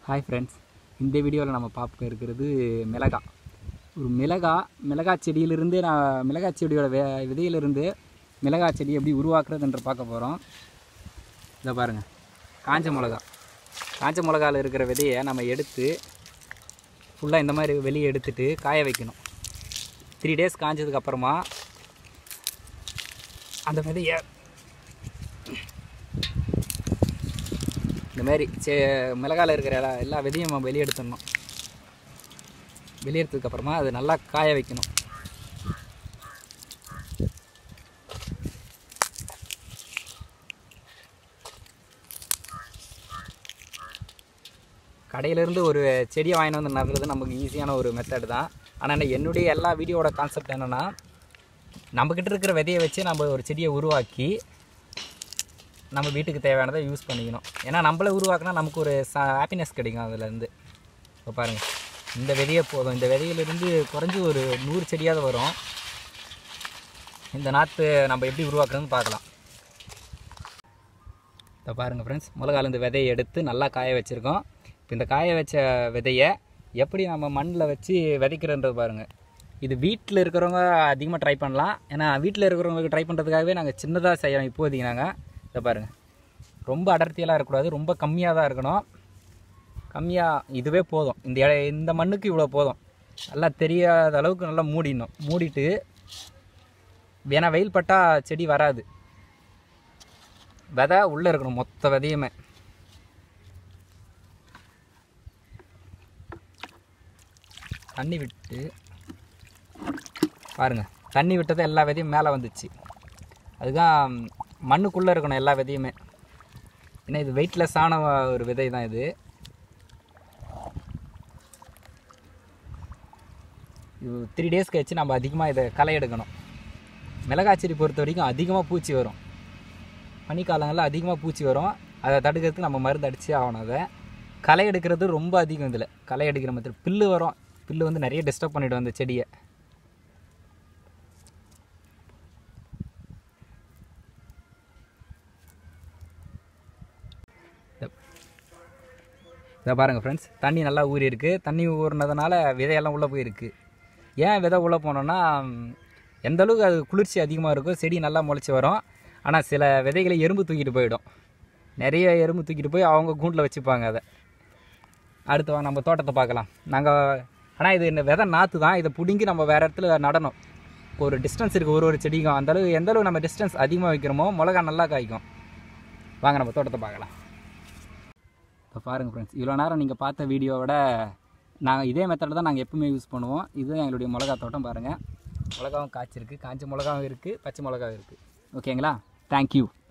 hi friends இந்த வீடியோவில் நம்ம பார்க்க இருக்கிறது மிளகா ஒரு மிளகா மிளகா செடியிலிருந்து நான் மிளகா செடியோட வே விதையிலிருந்து மிளகா செடி எப்படி உருவாக்குறதுன்ற பார்க்க போகிறோம் இதை பாருங்கள் காஞ்ச மிளகா காஞ்ச மிளகாவில் இருக்கிற விதையை நம்ம எடுத்து ஃபுல்லாக இந்த மாதிரி வெளியே எடுத்துட்டு காய வைக்கணும் த்ரீ டேஸ் காஞ்சதுக்கு அப்புறமா அந்த விதையை இந்த மாதிரி சே மிளகாயில் இருக்கிற எல்லா எல்லா விதையும் நம்ம வெளியே எடுத்துடணும் வெளியே எடுத்ததுக்கு அப்புறமா அது நல்லா காய வைக்கணும் கடையிலேருந்து ஒரு செடியை வாங்கிட்டு வந்து நடுறது நமக்கு ஈஸியான ஒரு மெத்தட் தான் ஆனால் என்னுடைய எல்லா வீடியோவோட கான்செப்ட் என்னென்னா நம்மக்கிட்ட இருக்கிற விதையை வச்சு நம்ம ஒரு செடியை உருவாக்கி நம்ம வீட்டுக்கு தேவையானதை யூஸ் பண்ணிக்கணும் ஏன்னா நம்மளை உருவாக்கினா நமக்கு ஒரு ச ஹாப்பினஸ் கிடைக்கும் அதுலேருந்து இப்போ பாருங்கள் இந்த விதையே போதும் இந்த விதையிலிருந்து குறைஞ்சி ஒரு நூறு செடியாவது வரும் இந்த நாற்று நம்ம எப்படி உருவாக்குறதுன்னு பார்க்கலாம் இப்போ பாருங்கள் ஃப்ரெண்ட்ஸ் மிளகால இந்த விதையை எடுத்து நல்லா காய வச்சுருக்கோம் இப்போ இந்த காய வச்ச விதையை எப்படி நம்ம மண்ணில் வச்சு விதைக்கிறன்றது பாருங்கள் இது வீட்டில் இருக்கிறவங்க அதிகமாக ட்ரை பண்ணலாம் ஏன்னா வீட்டில் இருக்கிறவங்களுக்கு ட்ரை பண்ணுறதுக்காகவே நாங்கள் சின்னதாக செய்யலாம் இப்போதைக்கு நாங்கள் இதை பாருங்கள் ரொம்ப அடர்த்தியெல்லாம் இருக்கக்கூடாது ரொம்ப கம்மியாக தான் இருக்கணும் கம்மியாக இதுவே போதும் இந்த இட இந்த மண்ணுக்கு இவ்வளோ போதும் நல்லா தெரியாத அளவுக்கு நல்லா மூடிடணும் மூடிட்டு ஏன்னா வெயில் பட்டால் செடி வராது விதை உள்ளே இருக்கணும் மொத்த விதையுமே தண்ணி விட்டு பாருங்கள் தண்ணி விட்டது எல்லா விதையும் மேலே வந்துச்சு அதுதான் மண்ணுக்குள்ளே இருக்கணும் எல்லா விதையுமே ஏன்னா இது வெயிட்லெஸ்ஸான ஒரு விதை தான் இது இது த்ரீ டேஸ் கழிச்சு நம்ம அதிகமாக இதை களை எடுக்கணும் மிளகாய் செடி பொறுத்த வரைக்கும் அதிகமாக பூச்சி வரும் பனிக்காலங்களில் அதிகமாக பூச்சி வரும் அதை தடுக்கிறதுக்கு நம்ம மருந்து அடிச்சே ஆகணும் அதை களை எடுக்கிறது ரொம்ப அதிகம் இதில் களை எடுக்கிற மாதிரி பில்லு வரும் பில்லு வந்து நிறைய டிஸ்டர்ப் பண்ணிவிடும் அந்த செடியை இதை பாருங்கள் ஃப்ரெண்ட்ஸ் தண்ணி நல்லா ஊறி இருக்குது தண்ணி ஊறினதுனால விதையெல்லாம் உள்ளே போயிருக்கு ஏன் விதை உள்ளே போனோன்னா எந்த அளவுக்கு அது குளிர்ச்சி அதிகமாக இருக்கோ செடி நல்லா முளைச்சி வரும் ஆனால் சில விதைகளை எறும்பு தூக்கிட்டு போயிடும் நிறைய எறும்பு தூக்கிட்டு போய் அவங்க கூண்டில் வச்சுப்பாங்க அதை அடுத்து வாங்க நம்ம தோட்டத்தை பார்க்கலாம் நாங்கள் ஆனால் இது இந்த விதை நாற்று தான் இதை பிடுங்கி நம்ம வேறு இடத்துல நடணும் ஒரு டிஸ்டன்ஸ் இருக்குது ஒரு ஒரு செடிக்கும் அந்தளவு எந்த அளவு நம்ம டிஸ்டன்ஸ் அதிகமாக வைக்கிறோமோ மிளகா நல்லா காய்க்கும் வாங்க நம்ம தோட்டத்தை பார்க்கலாம் இப்போ பாருங்கள் ஃப்ரெண்ட்ஸ் இவ்வளோ நேரம் நீங்கள் பார்த்த வீடியோவோட நாங்கள் இதே மெத்தடில் தான் நாங்கள் எப்பவுமே யூஸ் பண்ணுவோம் இதுதான் எங்களுடைய மிளகா தோட்டம் பாருங்கள் மிளகாவும் காய்ச்சிருக்கு காஞ்ச மிளகாவும் இருக்குது பச்சை மிளகாவும் இருக்குது ஓகேங்களா தேங்க்யூ